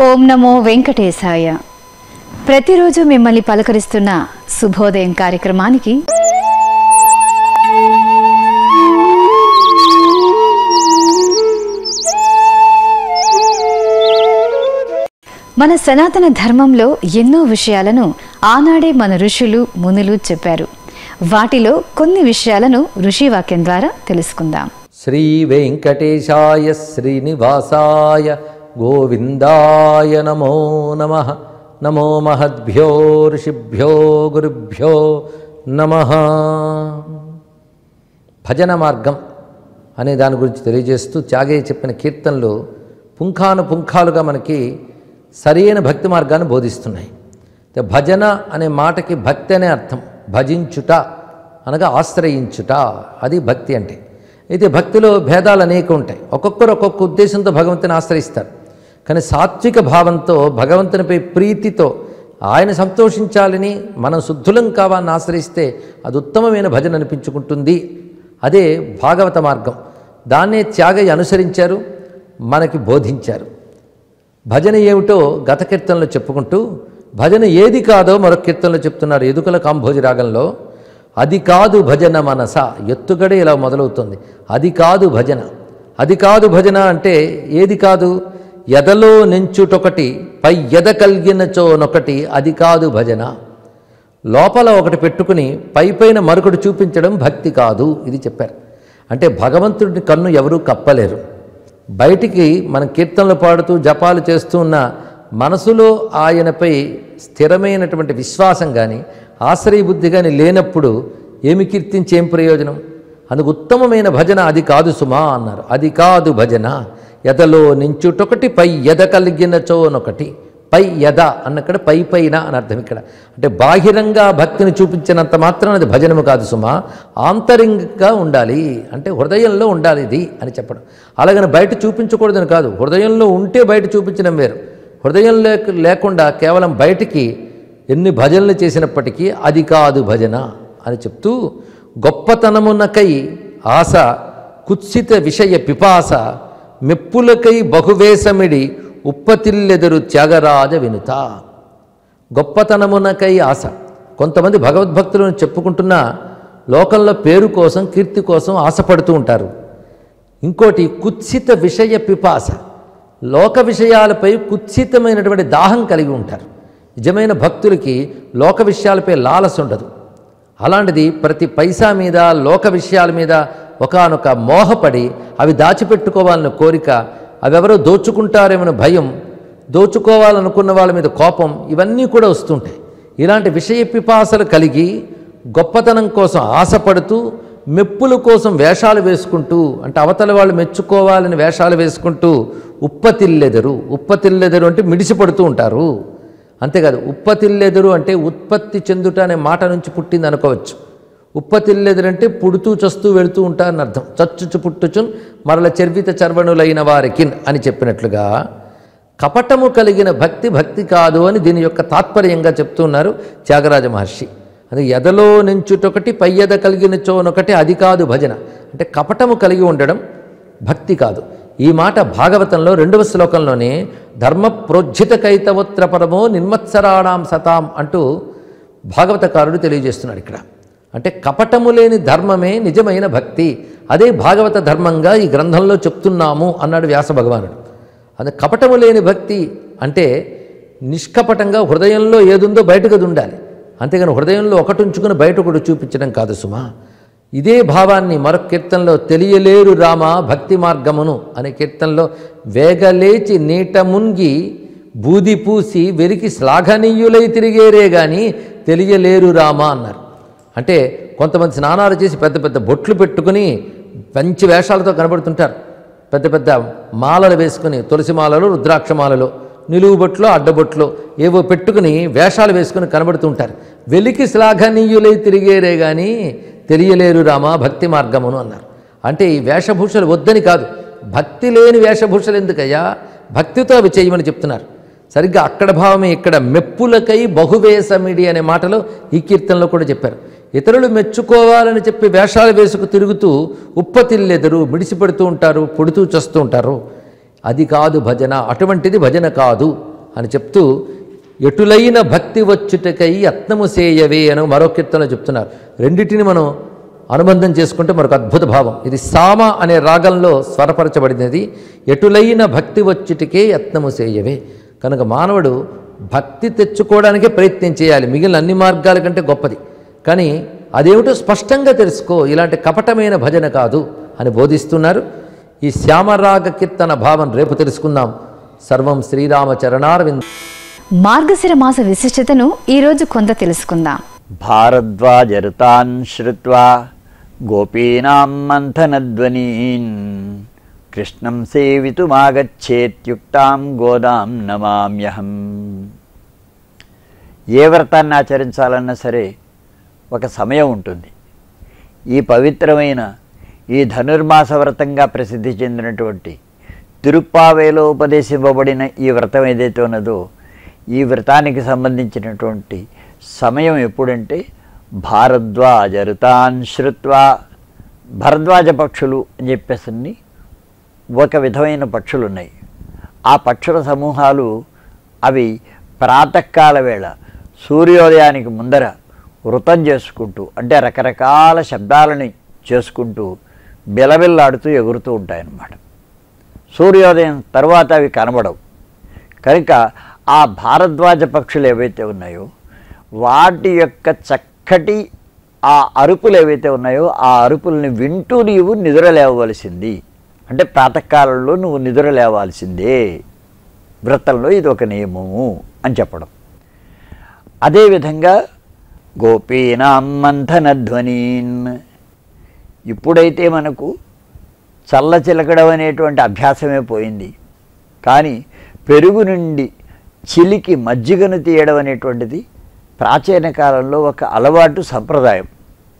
ఓం నమో వెంకటేశాయ ప్రతిరోజు మిమ్మల్ని పలకరిస్తున్న శుభోదయం కార్యక్రమానికి మన సనాతన ధర్మంలో ఎన్నో విషయాలను ఆనాడే మన ఋషులు మునులు చెప్పారు వాటిలో కొన్ని విషయాలను ఋషివాక్యం ద్వారా తెలుసుకుందాం శ్రీ వెంకటేశాయ శ్రీనివాసాయ గోవిందాయ నమో నమ నమో మహద్భ్యో ఋషిభ్యో గురుభ్యో నమ భజన మార్గం అనే దాని గురించి తెలియజేస్తూ త్యాగయ్య చెప్పిన కీర్తనలు పుంఖాను పుంఖాలుగా మనకి సరైన భక్తి మార్గాన్ని బోధిస్తున్నాయి అయితే భజన అనే మాటకి భక్తి అనే అర్థం భజించుట అనగా ఆశ్రయించుట అది భక్తి అంటే అయితే భక్తిలో భేదాలు అనేక ఉంటాయి ఒక్కొక్కరు ఒక్కొక్క ఉద్దేశంతో భగవంతుని ఆశ్రయిస్తారు కానీ సాత్విక భావంతో భగవంతునిపై ప్రీతితో ఆయన సంతోషించాలని మనం శుద్ధులం కావాలని ఆశ్రయిస్తే అది ఉత్తమమైన భజన అనిపించుకుంటుంది అదే భాగవత మార్గం దాన్నే త్యాగయ్య అనుసరించారు మనకి బోధించారు భజన ఏమిటో గత కీర్తనలో చెప్పుకుంటూ భజన ఏది కాదో మరొక కీర్తనలో చెప్తున్నారు ఎదుకల కాంభోజి రాగంలో అది కాదు భజన మనస ఎత్తుగడే ఇలా మొదలవుతుంది అది కాదు భజన అది కాదు భజన అంటే ఏది కాదు ఎదలో నెంచుటొకటి పై ఎద కలిగినచోనొకటి అది కాదు భజన లోపల ఒకటి పెట్టుకుని పై పైన మరొకటి చూపించడం భక్తి కాదు ఇది చెప్పారు అంటే భగవంతుడిని కన్ను ఎవరూ కప్పలేరు బయటికి మన కీర్తనలు పాడుతూ జపాలు చేస్తూ ఉన్న మనసులో ఆయనపై స్థిరమైనటువంటి విశ్వాసం కానీ ఆశ్రయ బుద్ధి కానీ లేనప్పుడు ఏమి కీర్తించి ఏం ప్రయోజనం అందుకు ఉత్తమమైన భజన అది కాదు సుమా అన్నారు అది కాదు భజన ఎదలో నించుటొకటి పై ఎద కలిగినచోనొకటి పై యద అన్నక్కడ పై పైన అని అర్థం ఇక్కడ అంటే బాహిరంగా భక్తిని చూపించినంత మాత్రం అది భజనము కాదు సుమా ఆంతరింగంగా ఉండాలి అంటే హృదయంలో ఉండాలి ఇది అని చెప్పడం అలాగని బయట చూపించకూడదని కాదు హృదయంలో ఉంటే బయట చూపించడం వేరు హృదయం లేక లేకుండా కేవలం బయటికి ఎన్ని భజనలు చేసినప్పటికీ అది కాదు భజన అని చెప్తూ గొప్పతనమునకై ఆశ కుత్సిత విషయ పిపాస మెప్పులకై బహువేశమిడి ఉప్పతిల్లెదరు త్యాగరాజ వినుత గొప్పతనమునకై ఆశ కొంతమంది భగవద్భక్తులను చెప్పుకుంటున్న లోకంలో పేరు కోసం కీర్తి కోసం ఆశపడుతూ ఉంటారు ఇంకోటి కుత్సిత విషయ పిపాస లోక విషయాలపై కుత్సితమైనటువంటి దాహం కలిగి ఉంటారు నిజమైన భక్తులకి లోక విషయాలపై లాలస ఉండదు అలాంటిది ప్రతి పైసా మీద లోక విషయాల మీద ఒకానొక మోహపడి అవి దాచిపెట్టుకోవాలన్న కోరిక అవెవరో దోచుకుంటారేమన్న భయం దోచుకోవాలనుకున్న వాళ్ళ మీద కోపం ఇవన్నీ కూడా వస్తుంటాయి ఇలాంటి విషయ పిపాసలు కలిగి గొప్పతనం కోసం ఆశపడుతూ మెప్పుల కోసం వేషాలు వేసుకుంటూ అంటే అవతల వాళ్ళు మెచ్చుకోవాలని వేషాలు వేసుకుంటూ ఉప్పతిల్లెదరు ఉప్పతిల్లెదరు అంటే మిడిసిపడుతూ ఉంటారు అంతేకాదు ఉప్పతిల్లెదరు అంటే ఉత్పత్తి చెందుట అనే మాట నుంచి పుట్టింది అనుకోవచ్చు ఉప్పతిల్లెదరంటే పుడుతూ చస్తూ వెళుతూ ఉంటారని అర్థం చచ్చుచు పుట్టుచున్ మరల చర్విత చర్వణులైన వారికిన్ అని చెప్పినట్లుగా కపటము కలిగిన భక్తి భక్తి కాదు అని దీని యొక్క తాత్పర్యంగా చెప్తున్నారు త్యాగరాజ మహర్షి అది ఎదలో నించుటొకటి పయ్యద కలిగిన చోనొకటి అది కాదు భజన అంటే కపటము కలిగి ఉండడం భక్తి కాదు ఈ మాట భాగవతంలో రెండవ శ్లోకంలోనే ధర్మ ప్రోజ్జిత కైతవోత్ర పరమో నిర్మత్సరాణం సతాం అంటూ భాగవతకారుడు తెలియజేస్తున్నాడు ఇక్కడ అంటే కపటము లేని ధర్మమే నిజమైన భక్తి అదే భాగవత ధర్మంగా ఈ గ్రంథంలో చెప్తున్నాము అన్నాడు వ్యాస భగవానుడు అది కపటము లేని భక్తి అంటే నిష్కపటంగా హృదయంలో ఏదుందో బయటకు అది ఉండాలి అంతేగాని హృదయంలో ఒకటి ఉంచుకుని బయట ఒకటి చూపించడం కాదు సుమా ఇదే భావాన్ని మరొక కీర్తనలో తెలియలేరు రామ భక్తి మార్గమును అనే కీర్తనలో వేగలేచి నీట మున్గి బూది పూసి వెరికి శ్లాఘనీయులై తిరిగేరే గాని తెలియలేరు రామ అన్నారు అంటే కొంతమంది స్నానాలు చేసి పెద్ద పెద్ద బొట్లు పెట్టుకుని మంచి వేషాలతో కనబడుతుంటారు పెద్ద పెద్ద మాలలు వేసుకుని తులసి మాలలు రుద్రాక్ష మాలలు నిలువు బొట్లు అడ్డబొట్లు ఏవో పెట్టుకుని వేషాలు వేసుకుని కనబడుతుంటారు వెలికి శ్లాఘనీయులై తిరిగేరే కానీ తెలియలేరు రామా భక్తి మార్గమును అన్నారు అంటే ఈ వేషభూషలు వద్దని కాదు భక్తి లేని వేషభూషలు ఎందుకయ్యా భక్తితో అవి చేయమని చెప్తున్నారు సరిగ్గా అక్కడ భావమే ఇక్కడ మెప్పులకై బహువేషమిడి అనే మాటలో ఈ కీర్తనలో కూడా చెప్పారు ఇతరులు మెచ్చుకోవాలని చెప్పి వేషాలు వేసుకు తిరుగుతూ ఉప్పతిల్లెదరు మిడిసిపెడుతూ ఉంటారు పొడుతూ చస్తూ ఉంటారు అది కాదు భజన అటువంటిది భజన కాదు అని చెప్తూ ఎటులైన భక్తి వచ్చుటకై యత్నము సేయవే అని మరో కీర్తనలో చెప్తున్నారు రెండిటిని మనం అనుబంధం చేసుకుంటే మరొక అద్భుత భావం ఇది సామ అనే రాగంలో స్వరపరచబడినది ఎటులైన భక్తి వచ్చుటకే యత్నము సేయవే కనుక మానవుడు భక్తి తెచ్చుకోవడానికే ప్రయత్నం చేయాలి మిగిలిన అన్ని మార్గాల కంటే గొప్పది కానీ అదేమిటో స్పష్టంగా తెలుసుకో ఇలాంటి కపటమైన భజన కాదు అని బోధిస్తున్నారు ఈ శ్యామరాగ కీర్తన భావం రేపు తెలుసుకుందాం సర్వం శ్రీరామ చరణారవింద మార్గశిర మాస విశిష్టతను ఈరోజు కొంత తెలుసుకుందాం భారద్వాజరుతాన్ శ్రుత్వా గోపీనాం మంథనధ్వనీన్ కృష్ణం సేవితుమాగచ్చేత్యుక్తాం గోదాం నమామ్యహం ఏ వ్రతాన్ని ఆచరించాలన్నా సరే ఒక సమయం ఉంటుంది ఈ పవిత్రమైన ఈ ధనుర్మాస వ్రతంగా ప్రసిద్ధి చెందినటువంటి తిరుప్పావేలో ఉపదేశింపబడిన ఈ వ్రతం ఏదైతే ఉన్నదో ఈ వ్రతానికి సంబంధించినటువంటి సమయం ఎప్పుడంటే భారద్వాజ ఋతాన్ శ్రుత్వా భరద్వాజ పక్షులు అని చెప్పేసి ఒక విధమైన పక్షులు ఉన్నాయి ఆ పక్షుల సమూహాలు అవి ప్రాతకాల వేళ సూర్యోదయానికి ముందర వృతం చేసుకుంటూ అంటే రకరకాల శబ్దాలని చేసుకుంటూ బిలబిల్లాడుతూ ఎగురుతూ ఉంటాయన్నమాట సూర్యోదయం తర్వాత అవి కనబడవు కనుక ఆ భారద్వాజ పక్షులు ఏవైతే ఉన్నాయో వాటి యొక్క చక్కటి ఆ అరుపులు ఏవైతే ఉన్నాయో ఆ అరుపుల్ని వింటూ నీవు నిద్ర లేవవలసింది అంటే ప్రాతకాలంలో నువ్వు నిద్ర లేవాల్సిందే వ్రతంలో ఇది ఒక నియమము అని చెప్పడం అదేవిధంగా గోపీనాం మంథనధ్వనీన్ ఇప్పుడైతే మనకు చల్ల చిలకడం అనేటువంటి అభ్యాసమే పోయింది కానీ పెరుగు నుండి చిలికి మజ్జిగను తీయడం అనేటువంటిది ప్రాచీన కాలంలో ఒక అలవాటు సంప్రదాయం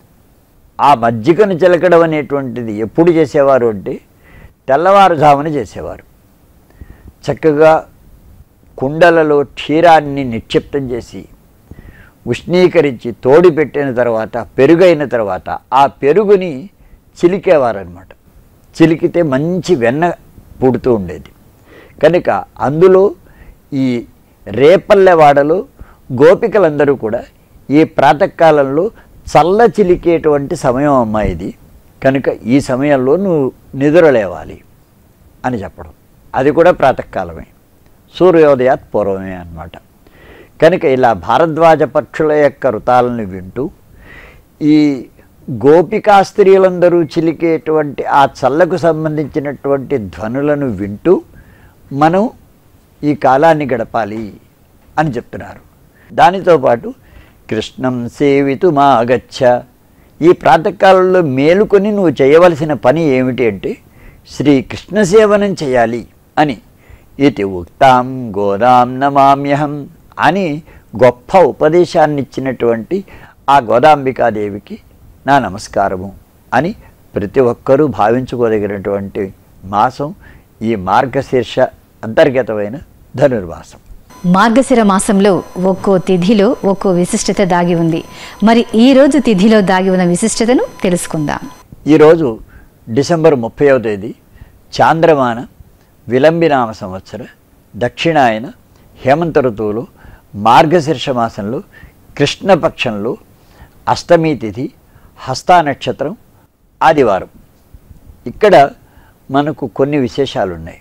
ఆ మజ్జిగను చిలకడం అనేటువంటిది ఎప్పుడు చేసేవారు అంటే తెల్లవారుజామున చేసేవారు చక్కగా కుండలలో క్షీరాన్ని నిక్షిప్తం చేసి ఉష్ణీకరించి తోడి పెట్టిన తర్వాత పెరుగైన తర్వాత ఆ పెరుగుని చిలికేవారనమాట చిలికితే మంచి వెన్న పుడుతూ ఉండేది కనుక అందులో ఈ రేపల్లెవాడలో గోపికలందరూ కూడా ఈ ప్రాతకాలంలో చల్ల చిలికేటువంటి సమయం అమ్మా ఇది కనుక ఈ సమయంలో నువ్వు నిద్ర లేవాలి అని చెప్పడం అది కూడా ప్రాతకాలమే సూర్యోదయాత్ పూర్వమే అన్నమాట కనుక ఇలా భారద్వాజ పక్షుల యొక్క ఋతాలను వింటూ ఈ గోపికా స్త్రీలందరూ చిలికేటువంటి ఆ చల్లకు సంబంధించినటువంటి ధ్వనులను వింటూ మనం ఈ కాలాన్ని గడపాలి అని చెప్తున్నారు దానితో పాటు కృష్ణం సేవితు మా అగచ్చ ఈ ప్రాతకాలంలో మేలుకొని నువ్వు చేయవలసిన పని ఏమిటి అంటే శ్రీ కృష్ణ సేవనం చేయాలి అని ఇది ఉక్తాం గోదాం నమామ్యహం అని గొప్ప ఉపదేశాన్ని ఇచ్చినటువంటి ఆ గోదాంబికాదేవికి నా నమస్కారము అని ప్రతి ఒక్కరూ భావించుకోదగినటువంటి మాసం ఈ మార్గశీర్ష అంతర్గతమైన ధనుర్మాసం మార్గశిర మాసంలో ఒక్కో తిథిలో ఒక్కో విశిష్టత దాగి ఉంది మరి ఈ రోజు తిథిలో దాగి ఉన్న విశిష్టతను తెలుసుకుందాం ఈరోజు డిసెంబర్ ముప్పైవ తేదీ చాంద్రమాన విలంబినామ సంవత్సర దక్షిణాయన హేమంత ఋతువులో మార్గశీర్ష మాసంలో కృష్ణపక్షంలో అష్టమి తిథి హస్తా నక్షత్రం ఆదివారం ఇక్కడ మనకు కొన్ని విశేషాలు ఉన్నాయి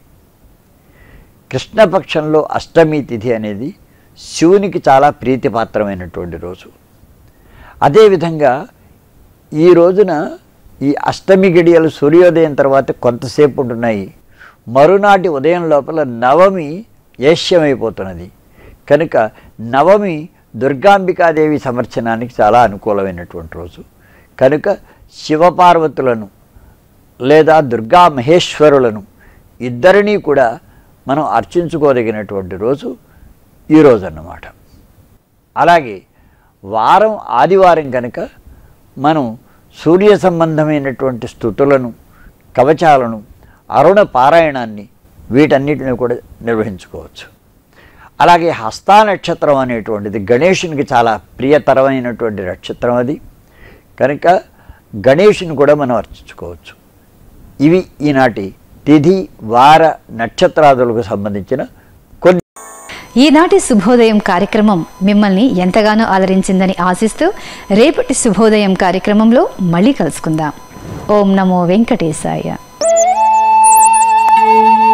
కృష్ణపక్షంలో అష్టమి తిథి అనేది శివునికి చాలా ప్రీతిపాత్రమైనటువంటి రోజు అదేవిధంగా ఈ రోజున ఈ అష్టమి గడియలు సూర్యోదయం తర్వాత కొంతసేపు ఉంటున్నాయి మరునాటి ఉదయం లోపల నవమి ఏష్యమైపోతున్నది కనుక నవమి దుర్గాంబికాదేవి సమర్చనానికి చాలా అనుకూలమైనటువంటి రోజు కనుక శివపార్వతులను లేదా దుర్గా మహేశ్వరులను ఇద్దరినీ కూడా మనం అర్చించుకోదగినటువంటి రోజు ఈ రోజు అన్నమాట అలాగే వారం ఆదివారం కనుక మనం సూర్య సంబంధమైనటువంటి స్థుతులను కవచాలను అరుణ పారాయణాన్ని వీటన్నిటిని కూడా నిర్వహించుకోవచ్చు అలాగే హస్తా నక్షత్రం అనేటువంటిది గణేషునికి చాలా ప్రియతరమైనటువంటి నక్షత్రం అది కనుక గణేషుని కూడా మనం అర్చించుకోవచ్చు ఇవి ఈనాటి తిథి వార నక్షత్రాదులకు సంబంధించిన కొన్ని ఈనాటి శుభోదయం కార్యక్రమం మిమ్మల్ని ఎంతగానో ఆదరించిందని ఆశిస్తూ రేపటి శుభోదయం కార్యక్రమంలో మళ్ళీ కలుసుకుందాం ఓం నమో వెంకటేశాయ